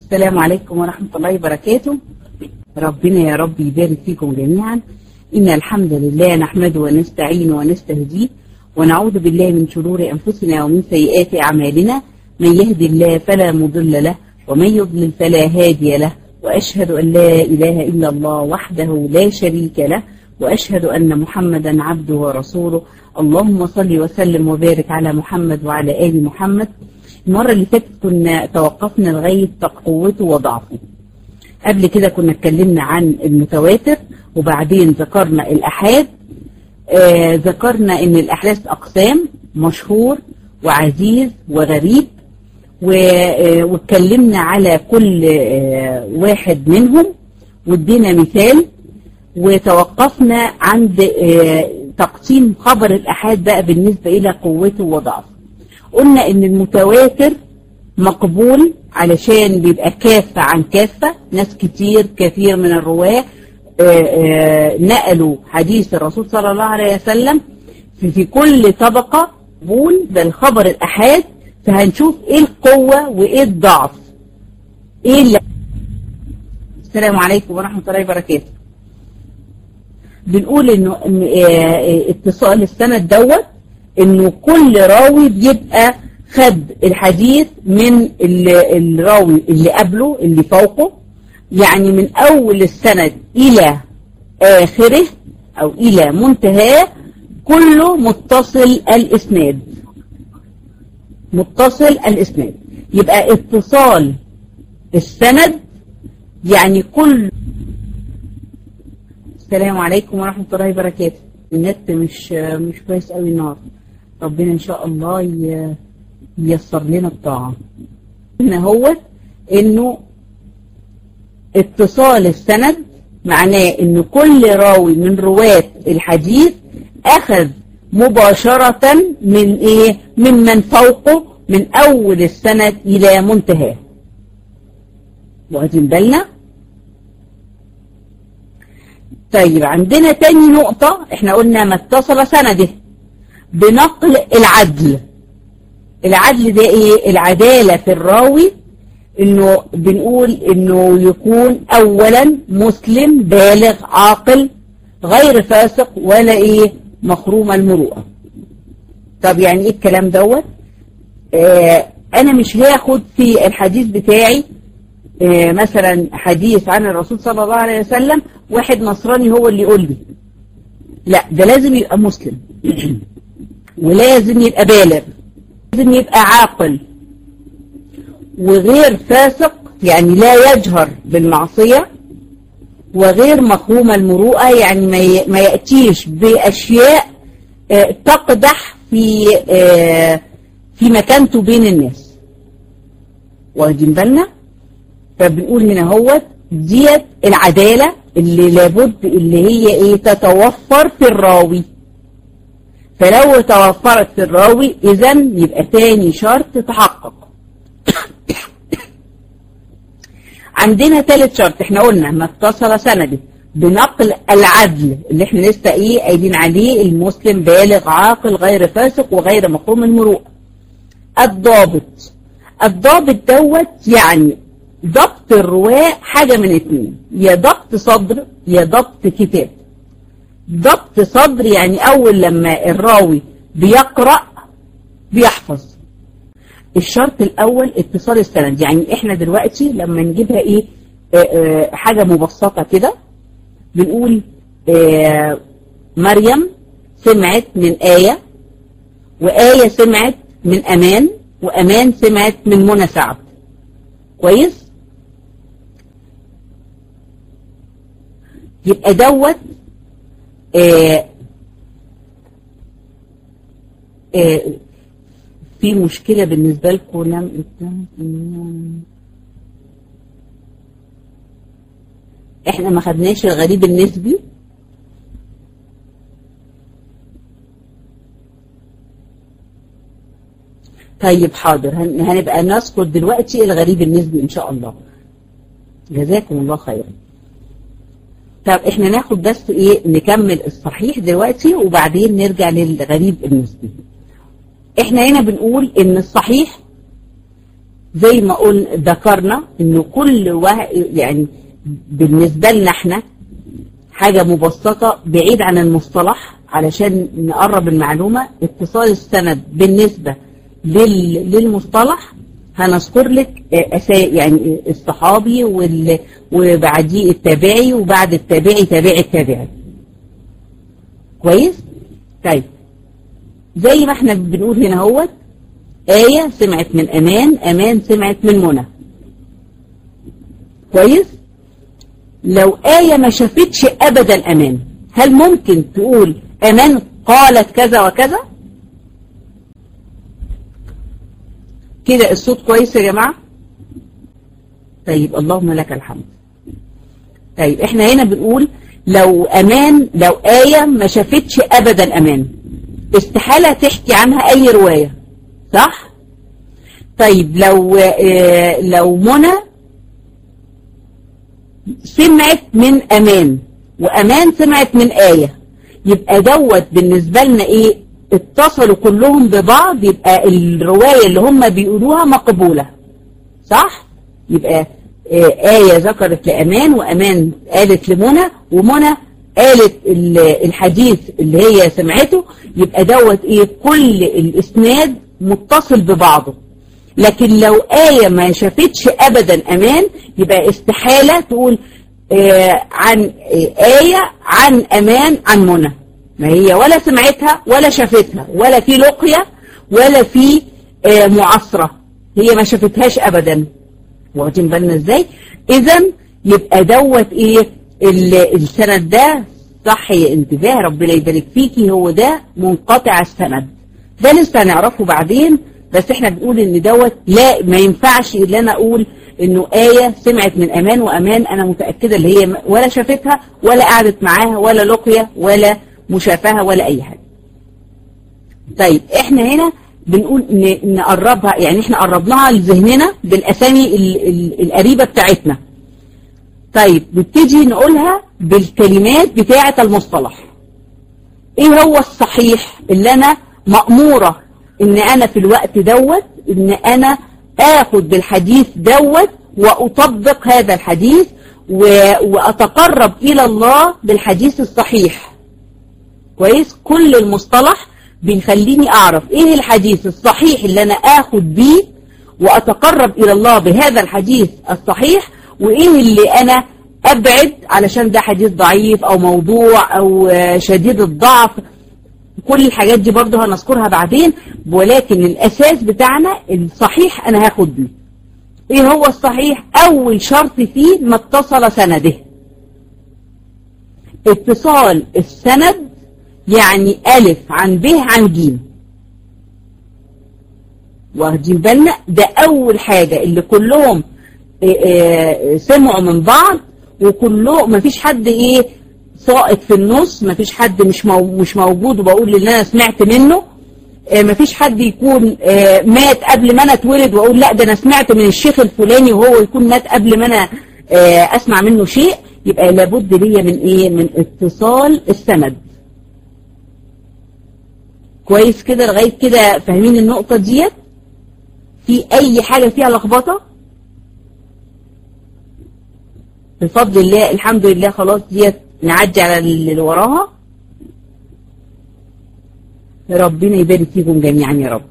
السلام عليكم ورحمة الله وبركاته ربنا يا رب يبارك فيكم جميعا إن الحمد لله نحمده ونستعين ونستهديه ونعوذ بالله من شرور أنفسنا ومن سيئات أعمالنا من يهدي الله فلا مضل له ومن يضلل فلا هادي له وأشهد أن لا إله إلا الله وحده لا شريك له وأشهد أن محمدا عبده ورسوله اللهم صل وسلم وبارك على محمد وعلى آل محمد المرة اللي فاتت كنا توقفنا لغاية قوته وضعفه قبل كده كنا اتكلمنا عن المتواتر وبعدين ذكرنا الأحاد آه ذكرنا ان الأحداث أقسام مشهور وعزيز وغريب واتكلمنا على كل آه واحد منهم وادينا مثال وتوقفنا عند آه تقسيم خبر الأحاد بقى بالنسبة إلى قوته وضعفه قلنا ان المتواتر مقبول علشان بيبقى كافة عن كافة ناس كتير كثير من الرواة نقلوا حديث الرسول صلى الله عليه وسلم في, في كل طبقة قبول بل خبر الأحاد فهنشوف ايه القوة وايه الضعف ايه اللي السلام عليكم ورحمة الله وبركاته بنقول انه اتصال السند دوت انه كل راوي بيبقى خد الحديث من الراوي اللي قبله اللي فوقه يعني من اول السند الى اخره او الى منتهاه كله متصل الاسناد متصل الاسناد يبقى اتصال السند يعني كل السلام عليكم ورحمة الله وبركاته النت مش مش كويس قوي النهارده ربنا ان شاء الله ييسر لنا الطاعة هنا هو انه اتصال السند معناه ان كل راوي من رواة الحديث اخذ مباشرة من ايه ممن فوقه من اول السند الى منتهاه واخدين بالنا طيب عندنا تاني نقطة احنا قلنا ما اتصل سنده بنقل العدل العدل ده ايه العدالة في الراوي انه بنقول انه يكون اولا مسلم بالغ عاقل غير فاسق ولا ايه مخروم المروءة طب يعني ايه الكلام دوت آه انا مش هاخد في الحديث بتاعي آه مثلا حديث عن الرسول صلى الله عليه وسلم واحد نصراني هو اللي يقول لي لا ده لازم يبقى مسلم ولازم يبقى بالغ لازم يبقى عاقل وغير فاسق يعني لا يجهر بالمعصية وغير مخروم المروءة يعني ما يأتيش بأشياء تقدح في في مكانته بين الناس واخدين بالنا فبنقول هنا هو ديت العدالة اللي لابد اللي هي ايه تتوفر في الراوي فلو توفرت في الراوي اذا يبقى تاني شرط تحقق عندنا ثالث شرط احنا قلنا ما اتصل سنده بنقل العدل اللي احنا لسه ايه قايلين عليه المسلم بالغ عاقل غير فاسق وغير مقوم المروءه الضابط الضابط دوت يعني ضبط الرواة حاجة من اتنين يا ضبط صدر يا ضبط كتاب ضبط صدر يعني أول لما الراوي بيقرأ بيحفظ الشرط الأول اتصال السند يعني احنا دلوقتي لما نجيبها ايه آآ آآ حاجة مبسطة كده بنقول مريم سمعت من آية وآية سمعت من أمان وأمان سمعت من منى سعد كويس يبقى دوت آه آه في مشكلة بالنسبة لكم لم احنا ما خدناش الغريب النسبي طيب حاضر هنبقى نذكر دلوقتي الغريب النسبي ان شاء الله جزاكم الله خيرا طب احنا ناخد بس ايه نكمل الصحيح دلوقتي وبعدين نرجع للغريب النسبي احنا هنا بنقول ان الصحيح زي ما قلنا ذكرنا انه كل واحد يعني بالنسبة لنا احنا حاجة مبسطة بعيد عن المصطلح علشان نقرب المعلومة اتصال السند بالنسبة لل... للمصطلح هنذكر لك أسا... يعني الصحابي وال... وبعديه التابعي وبعد التابعي تابعي التابعي كويس طيب زي ما احنا بنقول هنا هوت آية سمعت من أمان أمان سمعت من منى كويس لو آية ما شافتش أبدا أمان هل ممكن تقول أمان قالت كذا وكذا كده الصوت كويس يا جماعة طيب اللهم لك الحمد طيب احنا هنا بنقول لو أمان لو آية ما شافتش أبدا أمان استحالة تحكي عنها أي رواية صح؟ طيب لو اه لو منى سمعت من أمان وأمان سمعت من آية يبقى دوت بالنسبة لنا إيه اتصلوا كلهم ببعض يبقى الرواية اللي هم بيقولوها مقبولة صح؟ يبقى اه آية ذكرت لأمان وأمان قالت لمنى ومنى قالت الحديث اللي هي سمعته يبقى دوت ايه كل الاسناد متصل ببعضه لكن لو آية ما شافتش أبدا أمان يبقى استحالة تقول آه عن آه آية عن أمان عن منى ما هي ولا سمعتها ولا شافتها ولا في لقية ولا في آه معصرة هي ما شافتهاش أبدا واخدين بالنا ازاي إذا يبقى دوت إيه السند ده صح يا انتباه ربنا يبارك فيكي هو ده منقطع السند ده لسه هنعرفه بعدين بس احنا بنقول ان دوت لا ما ينفعش الا انا اقول انه آية سمعت من امان وامان انا متأكدة اللي هي ولا شافتها ولا قعدت معاها ولا لقية ولا مشافهة ولا اي حاجة طيب احنا هنا بنقول نقربها يعني احنا قربناها لذهننا بالاسامي القريبة بتاعتنا طيب نبتدي نقولها بالكلمات بتاعة المصطلح ايه هو الصحيح اللي انا مأمورة ان انا في الوقت دوت ان انا اخد بالحديث دوت واطبق هذا الحديث واتقرب الى الله بالحديث الصحيح كويس كل المصطلح بيخليني اعرف ايه الحديث الصحيح اللي انا اخد بيه واتقرب الى الله بهذا الحديث الصحيح وايه اللي انا ابعد علشان ده حديث ضعيف او موضوع او شديد الضعف كل الحاجات دي برضه هنذكرها بعدين ولكن الاساس بتاعنا الصحيح انا هاخد بيه ايه هو الصحيح اول شرط فيه ما اتصل سنده اتصال السند يعني الف عن ب عن ج واخدين بالنا ده اول حاجة اللي كلهم سمعوا من بعض وكله ما فيش حد ايه ساقط في النص ما فيش حد مش مش موجود وبقول اللي انا سمعت منه ما فيش حد يكون مات قبل ما انا اتولد واقول لا ده انا سمعت من الشيخ الفلاني وهو يكون مات قبل ما انا اسمع منه شيء يبقى لابد ليا من ايه من اتصال السند كويس كده لغايه كده فاهمين النقطه ديت في اي حاجه فيها لخبطه بفضل الله الحمد لله خلاص ديت نعدي على اللي وراها ربنا يبارك فيكم جميعا يا رب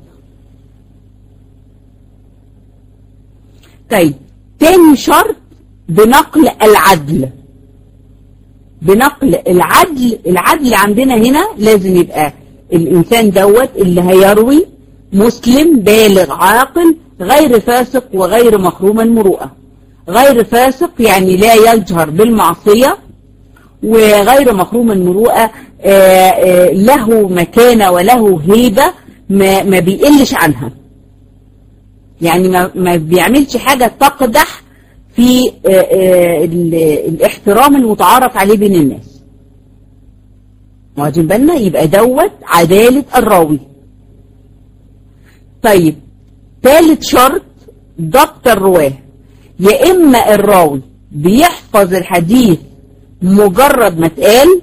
طيب تاني شرط بنقل العدل بنقل العدل العدل عندنا هنا لازم يبقى الإنسان دوت اللي هيروي مسلم بالغ عاقل غير فاسق وغير محروم المروءة غير فاسق يعني لا يجهر بالمعصية وغير محروم المروءة له مكانة وله هيبة ما, ما بيقلش عنها يعني ما, ما بيعملش حاجة تقدح في الاحترام المتعارف عليه بين الناس واخدين بالنا يبقى دوت عدالة الراوي طيب ثالث شرط ضبط الرواه يا إما الراوي بيحفظ الحديث مجرد ما اتقال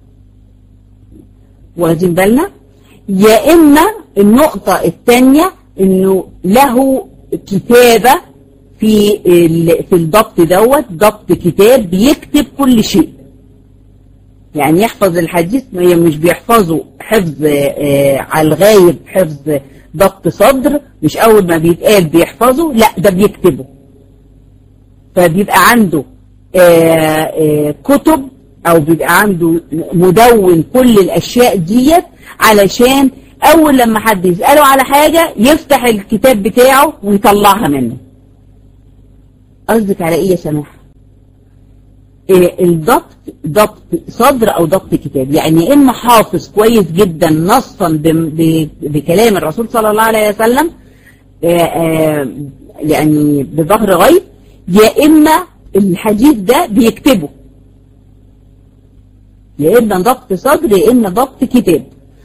واخدين بالنا يا إما النقطة الثانية انه له كتابة في في الضبط دوت ضبط كتاب بيكتب كل شيء يعني يحفظ الحديث مش بيحفظه حفظ على الغايب حفظ ضبط صدر مش اول ما بيتقال بيحفظه لا ده بيكتبه فبيبقى عنده آآ آآ كتب او بيبقى عنده مدون كل الاشياء ديت علشان اول لما حد يسأله على حاجة يفتح الكتاب بتاعه ويطلعها منه قصدك على ايه يا سماح إيه الضبط ضبط صدر او ضبط كتاب يعني يا اما حافظ كويس جدا نصا بكلام الرسول صلى الله عليه وسلم يعني بظهر غيب يا اما الحديث ده بيكتبه يا اما ضبط صدر يا اما ضبط كتاب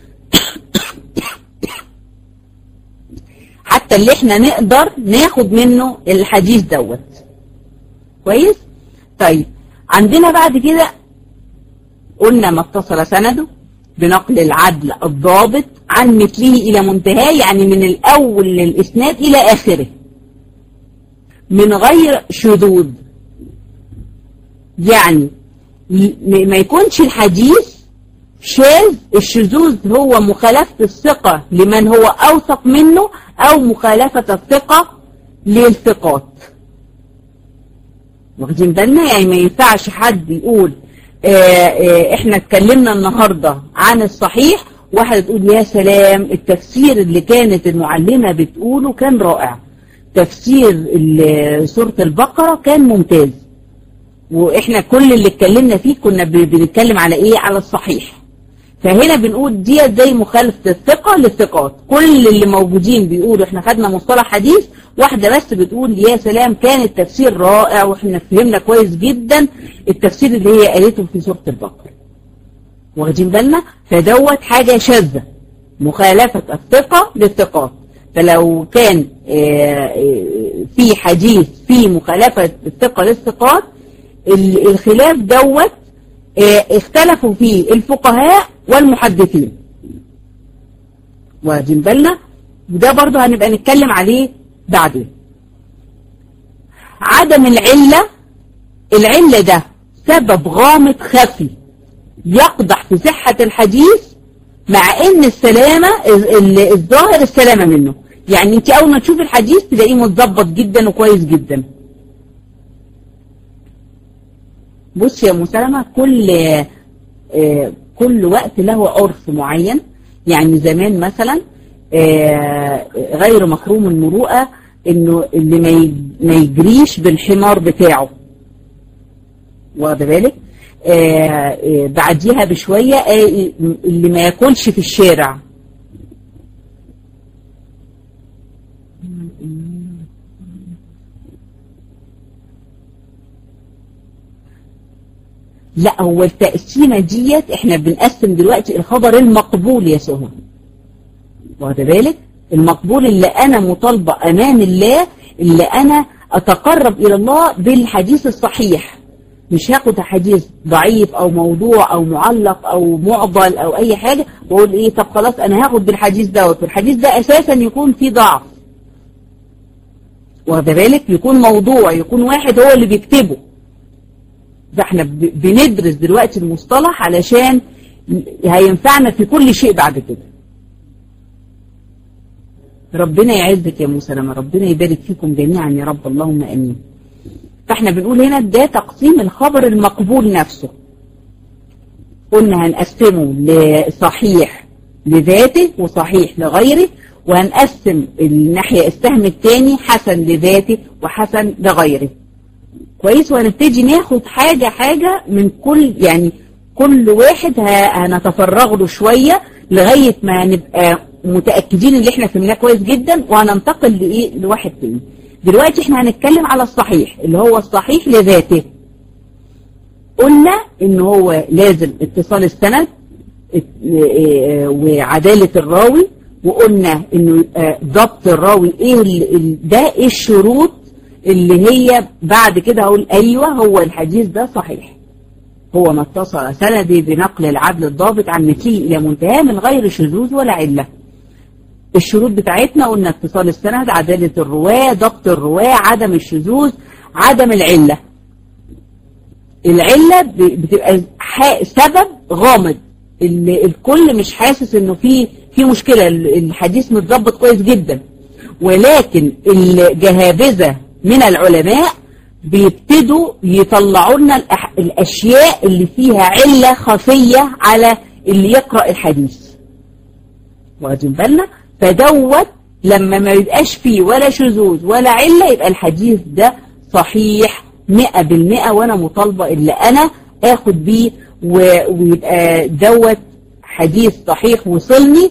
حتى اللي احنا نقدر ناخد منه الحديث دوت كويس طيب عندنا بعد كده قلنا ما اتصل سنده بنقل العدل الضابط عن مثله إلى منتهاه يعني من الأول للإسناد إلى آخره من غير شذوذ يعني ما يكونش الحديث شاذ الشذوذ هو مخالفة الثقة لمن هو أوثق منه أو مخالفة الثقة للثقات واخدين بالنا يعني ما ينفعش حد يقول آآ آآ احنا اتكلمنا النهاردة عن الصحيح واحد تقول يا سلام التفسير اللي كانت المعلمة بتقوله كان رائع تفسير سورة البقرة كان ممتاز واحنا كل اللي اتكلمنا فيه كنا بنتكلم على ايه على الصحيح فهنا بنقول دي زي مخالفة الثقة للثقات كل اللي موجودين بيقولوا احنا خدنا مصطلح حديث واحدة بس بتقول يا سلام كان التفسير رائع واحنا فهمنا كويس جدا التفسير اللي هي قالته في سورة البقرة واخدين بالنا فدوت حاجة شاذة مخالفة الثقة للثقات فلو كان في حديث في مخالفة الثقة للثقات الخلاف دوت اختلفوا فيه الفقهاء والمحدثين واخدين بالنا وده برضو هنبقى نتكلم عليه بعدين عدم العلة العلة ده سبب غامض خفي يقضح في صحة الحديث مع ان السلامة الظاهر السلامة منه يعني انت اول ما تشوف الحديث تلاقيه متظبط جدا وكويس جدا بص يا مسلمة كل آه كل وقت له عرف معين يعني زمان مثلا آه غير مكروم المروءة انه اللي ما يجريش بالحمار بتاعه واخد بالك آه بعديها بشوية اللي ما ياكلش في الشارع لا هو التقسيمة ديت احنا بنقسم دلوقتي الخبر المقبول يا سهى واخد بالك المقبول اللي انا مطالبة امام الله اللي انا اتقرب الى الله بالحديث الصحيح مش هاخد حديث ضعيف او موضوع او معلق او معضل او اي حاجة واقول ايه طب خلاص انا هاخد بالحديث دوت والحديث ده اساسا يكون فيه ضعف واخد بالك يكون موضوع يكون واحد هو اللي بيكتبه ده احنا بندرس دلوقتي المصطلح علشان هينفعنا في كل شيء بعد كده ربنا يعزك يا مسلمة ربنا يبارك فيكم جميعا يا رب اللهم امين فاحنا بنقول هنا ده تقسيم الخبر المقبول نفسه قلنا هنقسمه لصحيح لذاته وصحيح لغيره وهنقسم الناحية السهم الثاني حسن لذاته وحسن لغيره كويس وهنبتدي ناخد حاجة حاجة من كل يعني كل واحد هنتفرغ له شوية لغاية ما نبقى متأكدين ان احنا فهمناه كويس جدا وهننتقل لإيه لواحد تاني دلوقتي احنا هنتكلم على الصحيح اللي هو الصحيح لذاته قلنا ان هو لازم اتصال السند وعدالة الراوي وقلنا انه ضبط الراوي ايه ده ايه الشروط اللي هي بعد كده هقول ايوه هو الحديث ده صحيح هو ما اتصل سندي بنقل العدل الضابط عن مثله الى منتهاه من غير شذوذ ولا عله الشروط بتاعتنا قلنا اتصال السند عدالة الرواة ضبط الرواة عدم الشذوذ عدم العلة العلة بتبقى سبب غامض الكل مش حاسس انه في في مشكلة الحديث متظبط كويس جدا ولكن الجهابذة من العلماء بيبتدوا يطلعوا لنا الاشياء اللي فيها علة خفية على اللي يقرأ الحديث واخدين بالنا فدوت لما ما يبقاش فيه ولا شذوذ ولا علة يبقى الحديث ده صحيح مئة بالمئة وانا مطالبة اللي انا اخد بيه ويبقى دوت حديث صحيح وصلني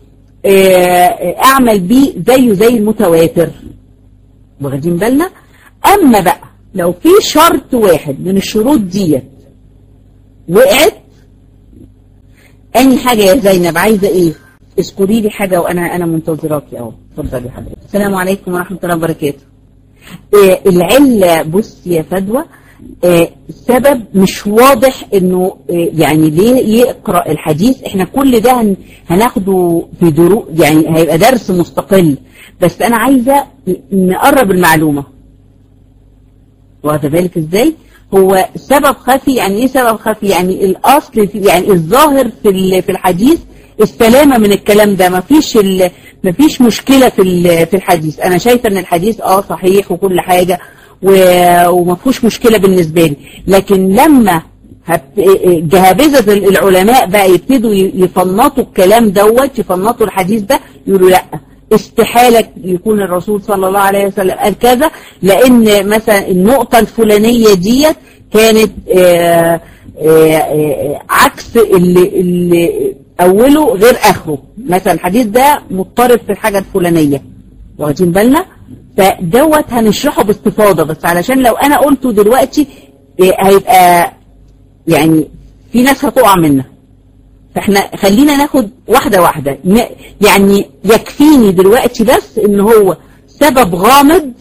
اعمل بيه زيه زي المتواتر واخدين بالنا اما بقى لو في شرط واحد من الشروط ديت وقعت اني حاجة يا زينب عايزة ايه اذكري لي حاجة وانا انا منتظراكي اهو اتفضلي حضرتك السلام عليكم ورحمة الله وبركاته آه العلة بص يا فدوى آه سبب مش واضح انه آه يعني ليه يقرأ الحديث احنا كل ده هن هناخده في درو يعني هيبقى درس مستقل بس انا عايزة نقرب المعلومة واخد بالك ازاي هو سبب خفي يعني ايه سبب خفي يعني الاصل في يعني الظاهر في في الحديث السلامة من الكلام ده مفيش مفيش مشكلة في في الحديث انا شايفة ان الحديث اه صحيح وكل حاجة ومفيش مشكلة بالنسبة لي لكن لما جهابذة العلماء بقى يبتدوا يفنطوا الكلام دوت يفنطوا الحديث ده يقولوا لا استحالة يكون الرسول صلى الله عليه وسلم قال كذا لان مثلا النقطة الفلانية ديت كانت آآ آآ عكس اللي, اللي اوله غير اخره مثلا الحديث ده مضطرب في الحاجة الفلانية واخدين بالنا فدوت هنشرحه باستفاضة بس علشان لو انا قلته دلوقتي هيبقى يعني في ناس هتقع منها فاحنا خلينا ناخد واحدة واحدة يعني يكفيني دلوقتي بس ان هو سبب غامض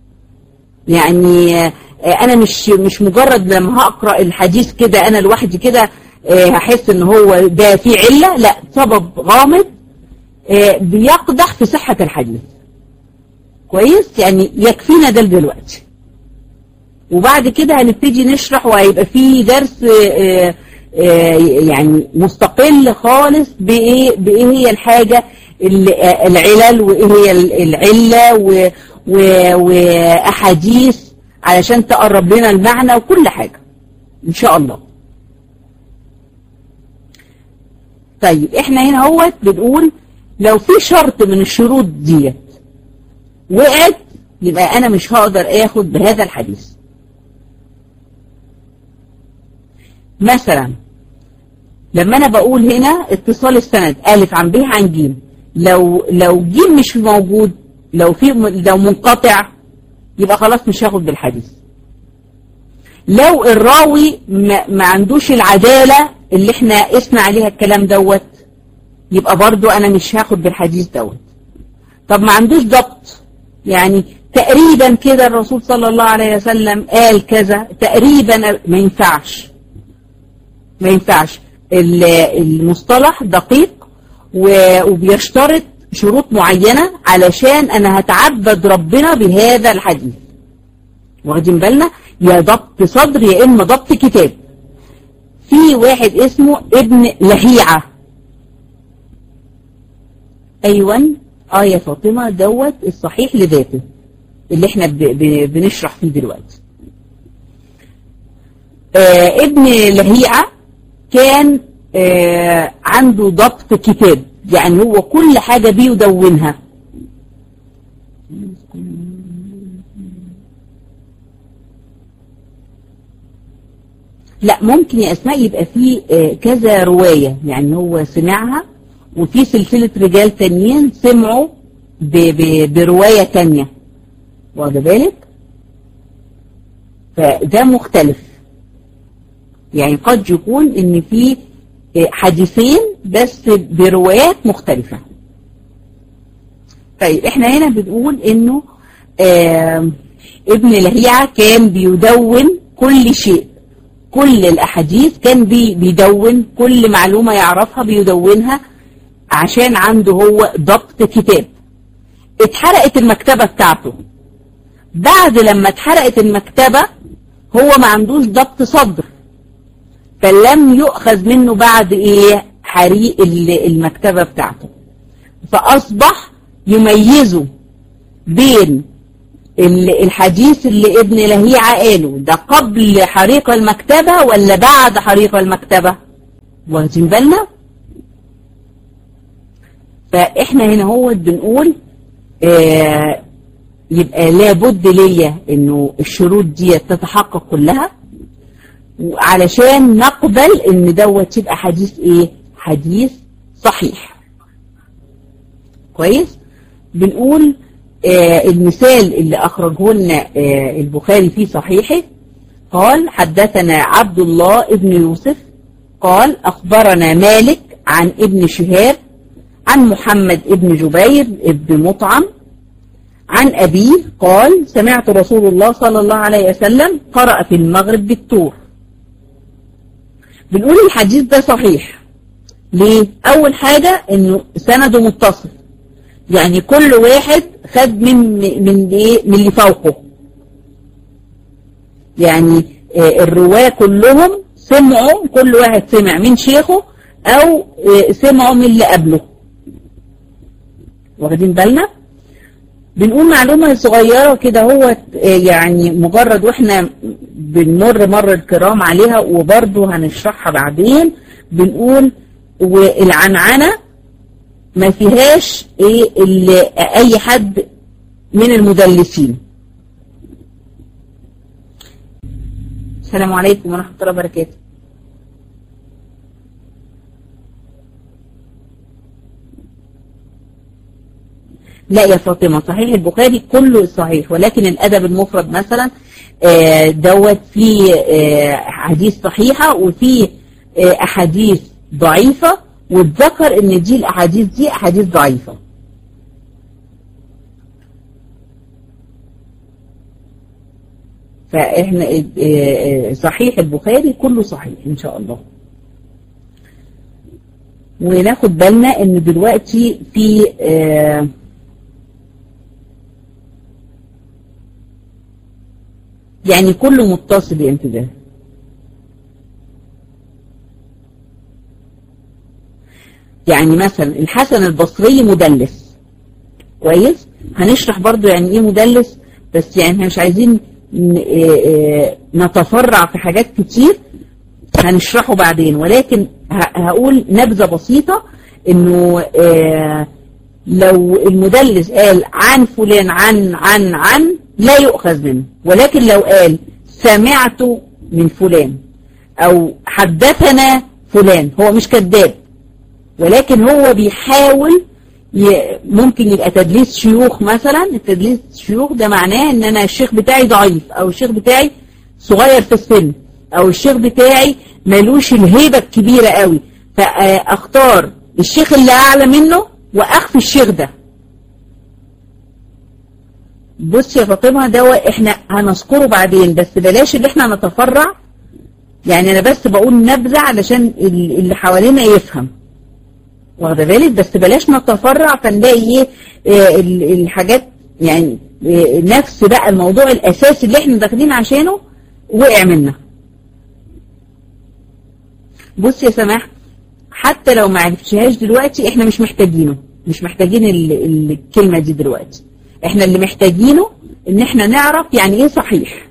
يعني انا مش مش مجرد لما هقرأ الحديث كده انا لوحدي كده هحس ان هو ده فيه علة لا سبب غامض بيقدح في صحة الحديث كويس يعني يكفينا ده دلوقتي وبعد كده هنبتدي نشرح وهيبقى فيه درس يعني مستقل خالص بإيه, بإيه هي الحاجة العلل وإيه هي العلة وأحاديث علشان تقرب لنا المعنى وكل حاجة إن شاء الله طيب احنا هنا هوت بنقول لو في شرط من الشروط ديت وقعت يبقى انا مش هقدر اخد بهذا الحديث مثلا لما انا بقول هنا اتصال السند الف عن ب عن ج لو لو ج مش موجود لو في لو منقطع يبقى خلاص مش هاخد بالحديث لو الراوي ما, ما عندوش العدالة اللي احنا قسنا عليها الكلام دوت يبقى برضو انا مش هاخد بالحديث دوت طب ما عندوش ضبط يعني تقريبا كده الرسول صلى الله عليه وسلم قال كذا تقريبا ما ينفعش ما ينفعش المصطلح دقيق وبيشترط شروط معينة علشان انا هتعبد ربنا بهذا الحديث واخدين بالنا يا ضبط صدر يا اما ضبط كتاب في واحد اسمه ابن لهيعة ايوه اه يا فاطمة دوت الصحيح لذاته اللي احنا ب ب بنشرح فيه دلوقتي آه ابن لهيعة كان آه عنده ضبط كتاب يعني هو كل حاجة بيدونها لا ممكن يا أسماء يبقى فيه آه كذا رواية يعني هو سمعها وفي سلسلة رجال تانيين سمعوا ب ب برواية تانية واخد بالك فده مختلف يعني قد يكون ان في حديثين بس بروايات مختلفة طيب احنا هنا بنقول انه آه ابن لهيعة كان بيدون كل شيء كل الاحاديث كان بي بيدون كل معلومة يعرفها بيدونها عشان عنده هو ضبط كتاب اتحرقت المكتبة بتاعته بعد لما اتحرقت المكتبة هو ما عندوش ضبط صدر فلم يؤخذ منه بعد ايه حريق المكتبة بتاعته فأصبح يميزه بين الحديث اللي ابن لهيعة قاله ده قبل حريق المكتبة ولا بعد حريق المكتبة واخدين بالنا فاحنا هنا هو بنقول آه يبقى لابد ليا انه الشروط دي تتحقق كلها علشان نقبل ان دوت يبقى حديث ايه حديث صحيح كويس بنقول آه المثال اللي اخرجه لنا آه البخاري في صحيحه قال حدثنا عبد الله ابن يوسف قال اخبرنا مالك عن ابن شهاب عن محمد ابن جبير ابن مطعم عن أبيه قال سمعت رسول الله صلى الله عليه وسلم قرأ في المغرب بالتور بنقول الحديث ده صحيح ليه؟ أول حاجة إنه سنده متصل يعني كل واحد خد من من ايه من اللي فوقه يعني الرواة كلهم سمعوا كل واحد سمع من شيخه او سمعوا من اللي قبله واخدين بالنا بنقول معلومة صغيرة كده هو يعني مجرد واحنا بنمر مر الكرام عليها وبرضه هنشرحها بعدين بنقول والعنعنة ما فيهاش ايه اللي اي حد من المدلسين السلام عليكم ورحمة الله وبركاته لا يا فاطمة صحيح البخاري كله صحيح ولكن الأدب المفرد مثلا دوت فيه حديث صحيحة وفيه أحاديث ضعيفة واتذكر ان دي الأحاديث دي أحاديث ضعيفة فإحنا صحيح البخاري كله صحيح إن شاء الله وناخد بالنا ان دلوقتي في آه يعني كله متصل بانتباه يعني مثلا الحسن البصري مدلس كويس هنشرح برضو يعني ايه مدلس بس يعني احنا مش عايزين نتفرع في حاجات كتير هنشرحه بعدين ولكن هقول نبذة بسيطة انه لو المدلس قال عن فلان عن عن عن لا يؤخذ منه ولكن لو قال سمعت من فلان او حدثنا فلان هو مش كذاب ولكن هو بيحاول ممكن يبقى تدليس شيوخ مثلا التدليس شيوخ ده معناه ان انا الشيخ بتاعي ضعيف او الشيخ بتاعي صغير في السن او الشيخ بتاعي ملوش الهيبة الكبيرة قوي فاختار الشيخ اللي اعلى منه واخفي الشيخ ده بص يا فاطمة ده احنا هنذكره بعدين بس بلاش اللي احنا نتفرع يعني انا بس بقول نبذة علشان اللي حوالينا يفهم واخده بالك بس بلاش نتفرع فنلاقي ايه الحاجات يعني نفس بقى الموضوع الاساسي اللي احنا داخلين عشانه وقع منا بص يا سماح حتى لو ما عرفتهاش دلوقتي احنا مش محتاجينه مش محتاجين الكلمة دي دلوقتي احنا اللي محتاجينه ان احنا نعرف يعني ايه صحيح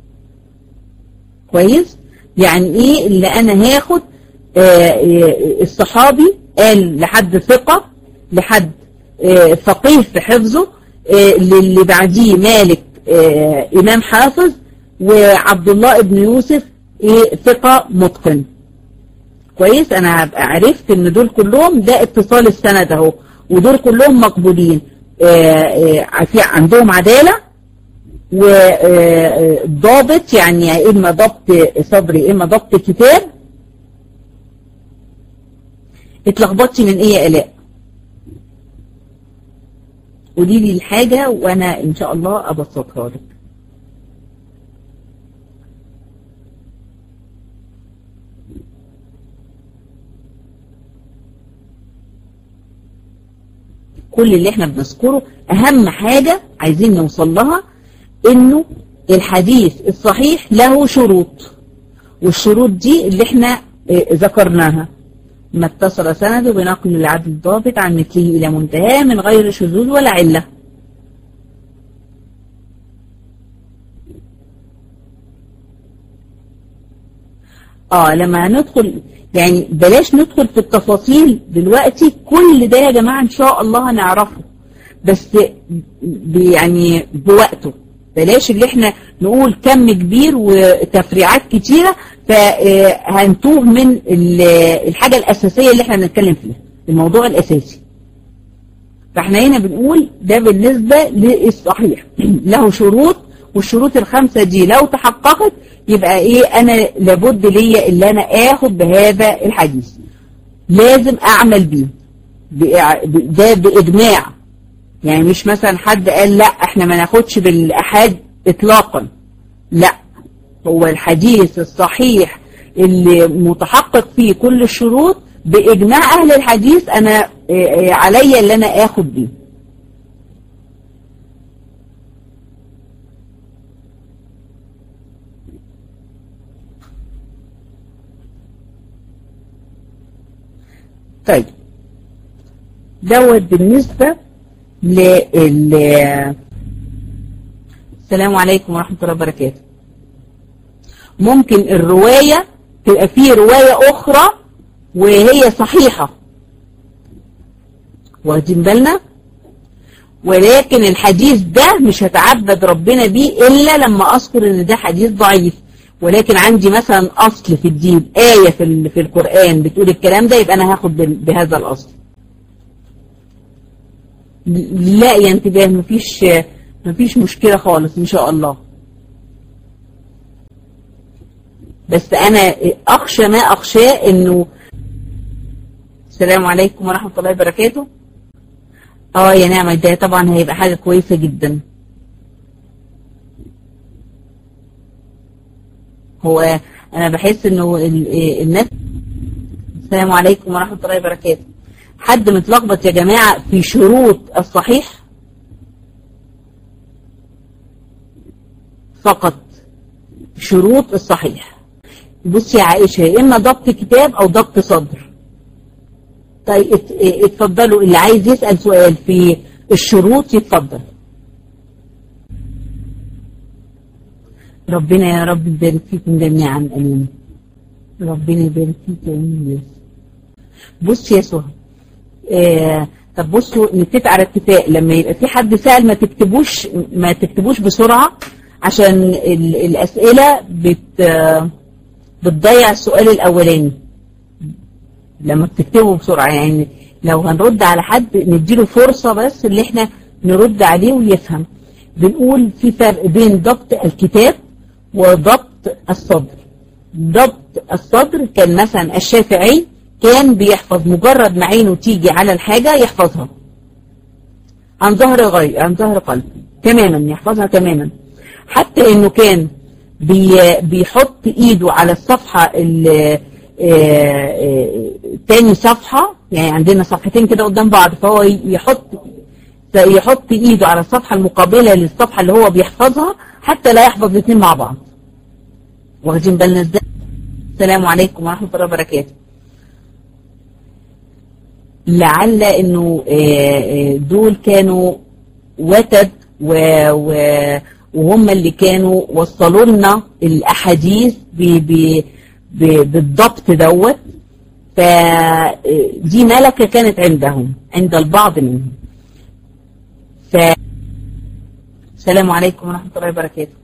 كويس يعني ايه اللي انا هاخد الصحابي قال لحد ثقة لحد فقيه في حفظه اللي بعديه مالك امام حافظ وعبد الله ابن يوسف ثقة متقن كويس انا هبقى عرفت ان دول كلهم ده اتصال السند اهو ودول كلهم مقبولين في عندهم عدالة وضابط يعني اما ضبط صدري اما ضبط كتاب اتلخبطتي من ايه يا الاء قولي لي الحاجة وانا ان شاء الله ابسطها لك كل اللي احنا بنذكره اهم حاجة عايزين نوصل لها انه الحديث الصحيح له شروط والشروط دي اللي احنا اه ذكرناها ما اتصل سنده بنقل العدل الضابط عن مثله الى منتهاه من غير شذوذ ولا عله اه لما هندخل يعني بلاش ندخل في التفاصيل دلوقتي كل ده يا جماعة ان شاء الله هنعرفه بس يعني بوقته بلاش اللي احنا نقول كم كبير وتفريعات كتيرة فهنتوه من الحاجة الأساسية اللي احنا بنتكلم فيها الموضوع الأساسي فاحنا هنا بنقول ده بالنسبة للصحيح له شروط والشروط الخمسة دي لو تحققت يبقى ايه انا لابد ليا اللي انا اخد بهذا الحديث لازم اعمل بيه ده باجماع يعني مش مثلا حد قال لا احنا ما ناخدش بالاحاد اطلاقا لا هو الحديث الصحيح اللي متحقق فيه كل الشروط باجماع اهل الحديث انا عليا اللي انا اخد بيه طيب دوت بالنسبة لل السلام عليكم ورحمة الله وبركاته ممكن الرواية تبقى فيه رواية أخرى وهي صحيحة واخدين بالنا ولكن الحديث ده مش هتعبد ربنا بيه إلا لما أذكر إن ده حديث ضعيف ولكن عندي مثلا أصل في الدين آية في, في القرآن بتقول الكلام ده يبقى أنا هاخد بهذا الأصل لا يا انتباه مفيش مفيش مشكلة خالص إن شاء الله بس أنا أخشى ما أخشاه إنه السلام عليكم ورحمة الله وبركاته اه يا نعمة ده طبعا هيبقى حاجة كويسة جدا هو انا بحس انه الناس السلام عليكم ورحمة الله وبركاته حد متلخبط يا جماعة في شروط الصحيح فقط شروط الصحيح بصي يا عائشة يا اما ضبط كتاب او ضبط صدر طيب اتفضلوا اللي عايز يسأل سؤال في الشروط يتفضل ربنا يا رب يبارك فيكم جميعا امين ربنا يبارك فيك يا امين بص يا سهى آه طب بصوا نتفق على اتفاق لما يبقى في حد سأل ما تكتبوش ما تكتبوش بسرعة عشان الأسئلة بت بتضيع السؤال الأولاني لما بتكتبه بسرعة يعني لو هنرد على حد نديله فرصة بس اللي احنا نرد عليه ويفهم بنقول في فرق بين ضبط الكتاب وضبط الصدر ضبط الصدر كان مثلا الشافعي كان بيحفظ مجرد ما عينه تيجي على الحاجة يحفظها عن ظهر غير عن ظهر قلب تماما يحفظها تماما حتى انه كان بي بيحط ايده على الصفحة تاني صفحة يعني عندنا صفحتين كده قدام بعض فهو يحط يحط ايده على الصفحة المقابلة للصفحة اللي هو بيحفظها حتى لا يحفظ الاثنين مع بعض واخدين بالنا ازاي السلام عليكم ورحمة الله وبركاته لعل انه دول كانوا وتد و و وهم اللي كانوا وصلوا لنا الاحاديث ب ب ب بالضبط دوت فدي ملكة كانت عندهم عند البعض منهم ف السلام عليكم ورحمة الله وبركاته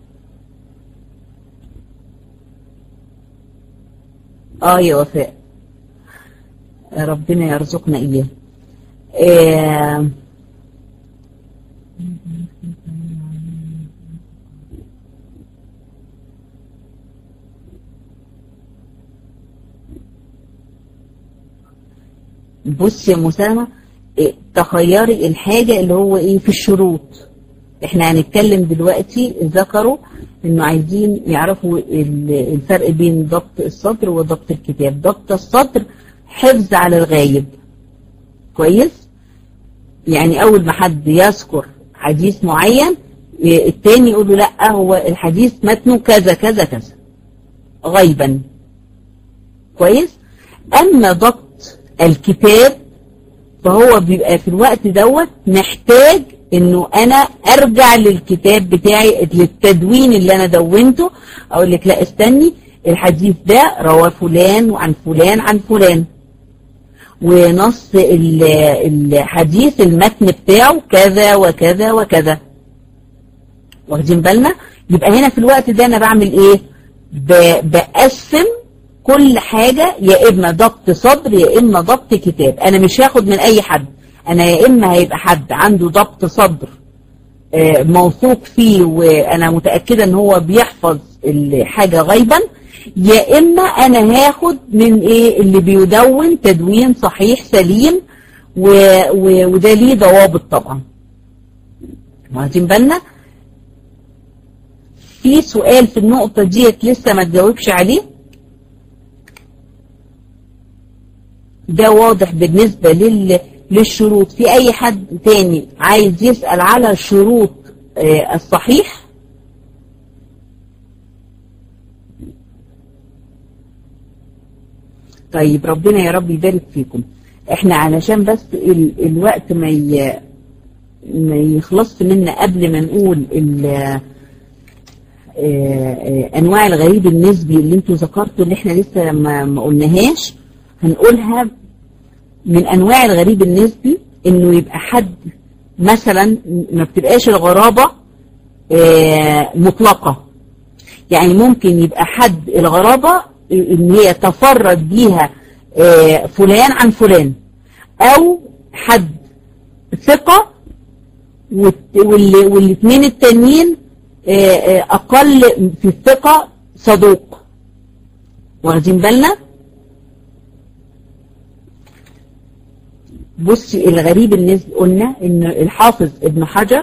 اه يا وفاء ربنا يرزقنا إياه آه بص يا مسامة إيه تخيري الحاجة اللي هو ايه في الشروط احنا هنتكلم دلوقتي ذكروا انه عايزين يعرفوا الفرق بين ضبط الصدر وضبط الكتاب ضبط الصدر حفظ على الغايب كويس يعني أول ما حد يذكر حديث معين التاني يقول له لا هو الحديث متنه كذا كذا كذا غيبا كويس أما ضبط الكتاب فهو بيبقى في الوقت دوت محتاج انه انا ارجع للكتاب بتاعي للتدوين اللي انا دونته اقول لك لا استني الحديث ده رواه فلان وعن فلان عن فلان ونص الحديث المتن بتاعه كذا وكذا وكذا واخدين بالنا يبقى هنا في الوقت ده انا بعمل ايه بقسم كل حاجة يا اما ضبط صدر يا اما ضبط كتاب انا مش هاخد من اي حد انا يا اما هيبقى حد عنده ضبط صدر موثوق فيه وانا متأكدة ان هو بيحفظ الحاجة غيبا يا اما انا هاخد من ايه اللي بيدون تدوين صحيح سليم و... و... وده ليه ضوابط طبعا واخدين بالنا في سؤال في النقطة ديت لسه ما تجاوبش عليه ده واضح بالنسبة لل... للشروط في اي حد تاني عايز يسأل على شروط آه الصحيح طيب ربنا يا رب يبارك فيكم احنا علشان بس ال... الوقت ما ي... ما يخلصش منا قبل ما نقول ال... انواع الغريب النسبي اللي انتوا ذكرتوا اللي احنا لسه ما, ما قلناهاش هنقولها من انواع الغريب النسبي انه يبقى حد مثلا ما بتبقاش الغرابة مطلقة يعني ممكن يبقى حد الغرابة ان هي تفرد بيها فلان عن فلان او حد ثقة والاثنين التانيين اقل في الثقة صدوق واخدين بالنا بصي الغريب اللي قلنا ان الحافظ ابن حجر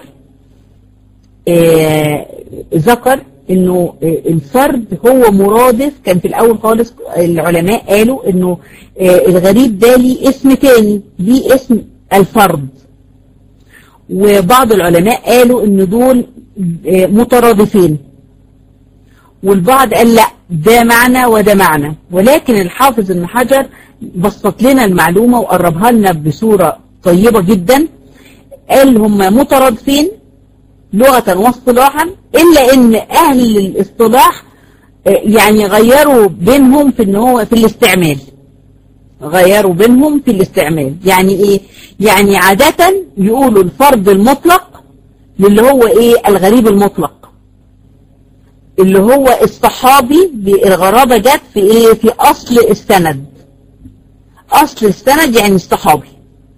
آه ذكر انه آه الفرد هو مرادف كان في الاول خالص العلماء قالوا انه آه الغريب ده ليه اسم تاني ليه اسم الفرد وبعض العلماء قالوا ان دول مترادفين والبعض قال لا ده معنى وده معنى ولكن الحافظ ابن حجر بسط لنا المعلومة وقربها لنا بصورة طيبة جدا قال هم مترادفين لغة واصطلاحا إلا إن أهل الاصطلاح يعني غيروا بينهم في إن هو في الاستعمال غيروا بينهم في الاستعمال يعني إيه يعني عادة يقولوا الفرد المطلق للي هو إيه الغريب المطلق اللي هو الصحابي الغرابة جت في إيه في أصل السند أصل السند يعني الصحابي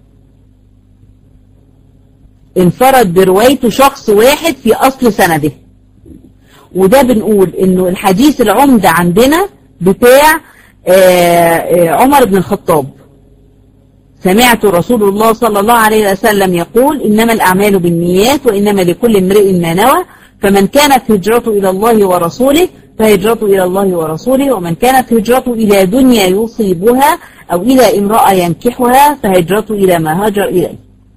انفرد بروايته شخص واحد في أصل سنده وده بنقول انه الحديث العمدة عندنا بتاع عمر بن الخطاب سمعت رسول الله صلى الله عليه وسلم يقول إنما الأعمال بالنيات وإنما لكل امرئ ما نوى فمن كانت هجرته إلى الله ورسوله فهجرته إلى الله ورسوله ومن كانت هجرته إلى دنيا يصيبها أو إلى امرأة ينكحها فهجرته إلى ما هاجر إليه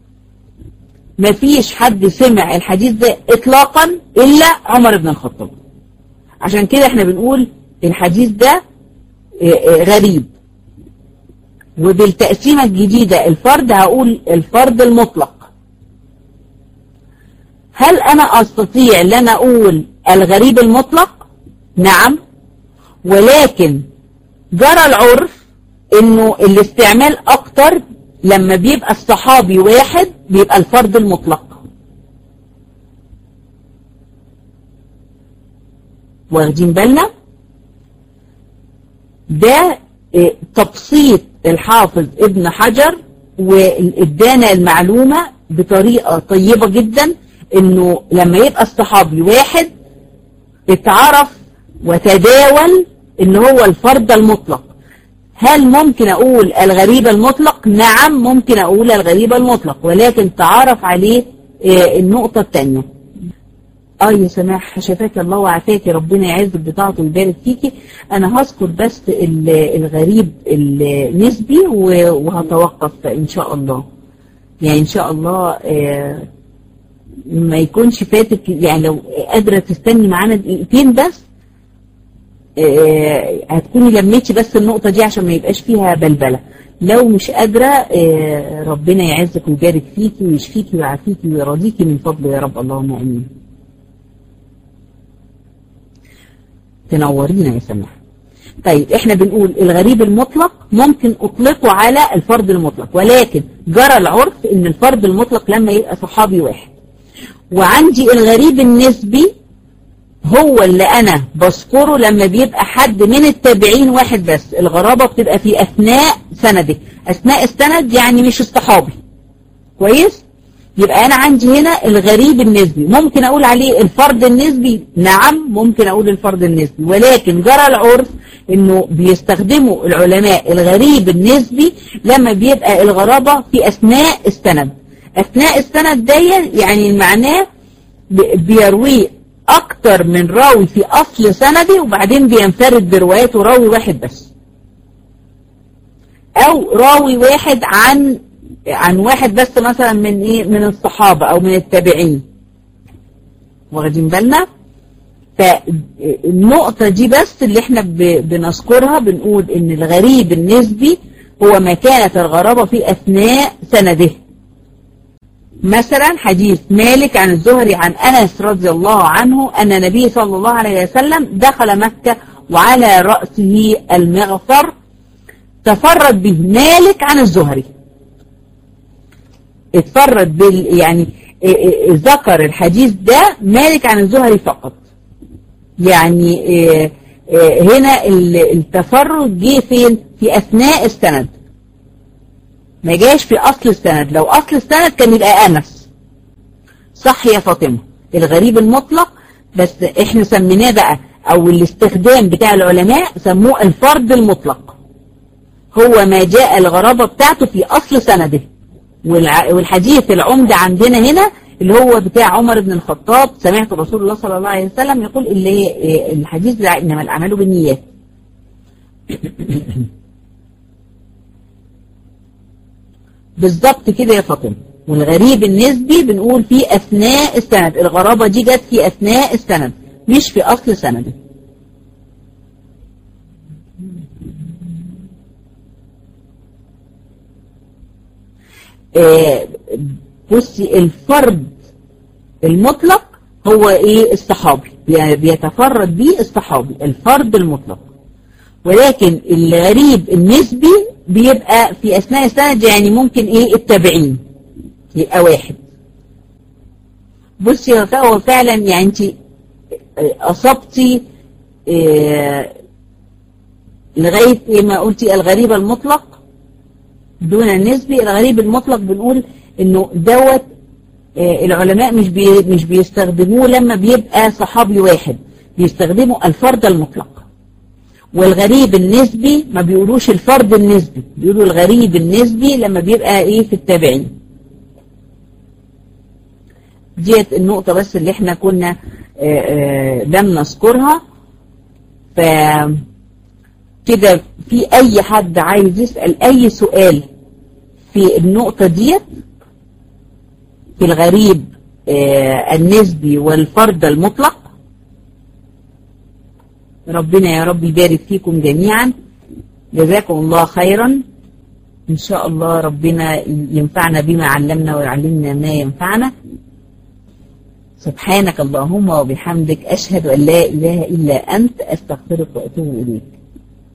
مفيش حد سمع الحديث ده إطلاقا إلا عمر بن الخطاب عشان كده احنا بنقول الحديث ده غريب وبالتقسيمة الجديدة الفرد هقول الفرد المطلق هل أنا أستطيع أن أنا أقول الغريب المطلق نعم ولكن جرى العرف انه الاستعمال اكتر لما بيبقى الصحابي واحد بيبقى الفرد المطلق واخدين بالنا ده تبسيط الحافظ ابن حجر وادانا المعلومة بطريقة طيبة جدا انه لما يبقى الصحابي واحد اتعرف وتداول ان هو الفرد المطلق هل ممكن اقول الغريب المطلق نعم ممكن اقول الغريب المطلق ولكن تعرف عليه النقطة الثانية اه يا سماح شفاك الله وعافاك ربنا يعزك بطاعته ويبارك فيكي انا هذكر بس الغريب النسبي وهتوقف ان شاء الله يعني ان شاء الله آه، ما يكونش فاتك يعني لو قادرة تستني معانا دقيقتين بس آه، هتكوني لميتي بس النقطة دي عشان ما يبقاش فيها بلبلة لو مش قادرة آه، ربنا يعزك ويبارك فيكي ويشفيكي ويعافيكي ويرضيكي من فضله يا رب اللهم امين تنورينا يا سماح طيب احنا بنقول الغريب المطلق ممكن اطلقه على الفرد المطلق ولكن جرى العرف ان الفرد المطلق لما يبقى صحابي واحد وعندي الغريب النسبي هو اللي انا بذكره لما بيبقى حد من التابعين واحد بس الغرابة بتبقى في اثناء سنده اثناء السند يعني مش الصحابي كويس يبقى انا عندي هنا الغريب النسبي ممكن اقول عليه الفرد النسبي نعم ممكن اقول الفرد النسبي ولكن جرى العرف انه بيستخدموا العلماء الغريب النسبي لما بيبقى الغرابة في اثناء السند اثناء السند دي يعني معناه بيرويه اكتر من راوي في اصل سندي وبعدين بينفرد بروايته راوي واحد بس او راوي واحد عن عن واحد بس مثلا من ايه من الصحابة او من التابعين واخدين بالنا فالنقطة دي بس اللي احنا بنذكرها بنقول ان الغريب النسبي هو ما كانت الغرابة في اثناء سنده مثلا حديث مالك عن الزهري عن أنس رضي الله عنه أن النبي صلى الله عليه وسلم دخل مكة وعلى رأسه المغفر تفرد به مالك عن الزهري اتفرد بال يعني ذكر الحديث ده مالك عن الزهري فقط يعني هنا التفرد جه فين في أثناء السند ما جاش في أصل السند لو أصل السند كان يبقى أنس صح يا فاطمة الغريب المطلق بس احنا سميناه بقى او الاستخدام بتاع العلماء سموه الفرد المطلق هو ما جاء الغرابة بتاعته في أصل سنده والحديث العمدة عندنا هنا اللي هو بتاع عمر بن الخطاب سمعت رسول الله صلى الله عليه وسلم يقول اللي الحديث ده إنما الأعمال بالنيات بالظبط كده يا فاطمه والغريب النسبي بنقول في أثناء السند الغرابة دي جت في أثناء السند مش في أصل سنده آه بصي الفرد المطلق هو ايه الصحابي بيتفرد به الصحابي الفرد المطلق ولكن الغريب النسبي بيبقى في أثناء السند يعني ممكن إيه التابعين يبقى واحد بصي هو فعلا يعني أنت أصبتي إيه لغاية إيه ما قلتي الغريب المطلق دون النسبي الغريب المطلق بنقول إنه دوت إيه العلماء مش بي مش بيستخدموه لما بيبقى صحابي واحد بيستخدموا الفرد المطلق والغريب النسبي ما بيقولوش الفرد النسبي بيقولوا الغريب النسبي لما بيبقى ايه في التابعين ديت النقطة بس اللي احنا كنا لم نذكرها ف كده في اي حد عايز يسأل اي سؤال في النقطة ديت في الغريب النسبي والفرد المطلق ربنا يا رب يبارك فيكم جميعا جزاكم الله خيرا إن شاء الله ربنا ينفعنا بما علمنا ويعلمنا ما ينفعنا سبحانك اللهم وبحمدك أشهد أن لا إله إلا أنت أستغفرك وأتوب إليك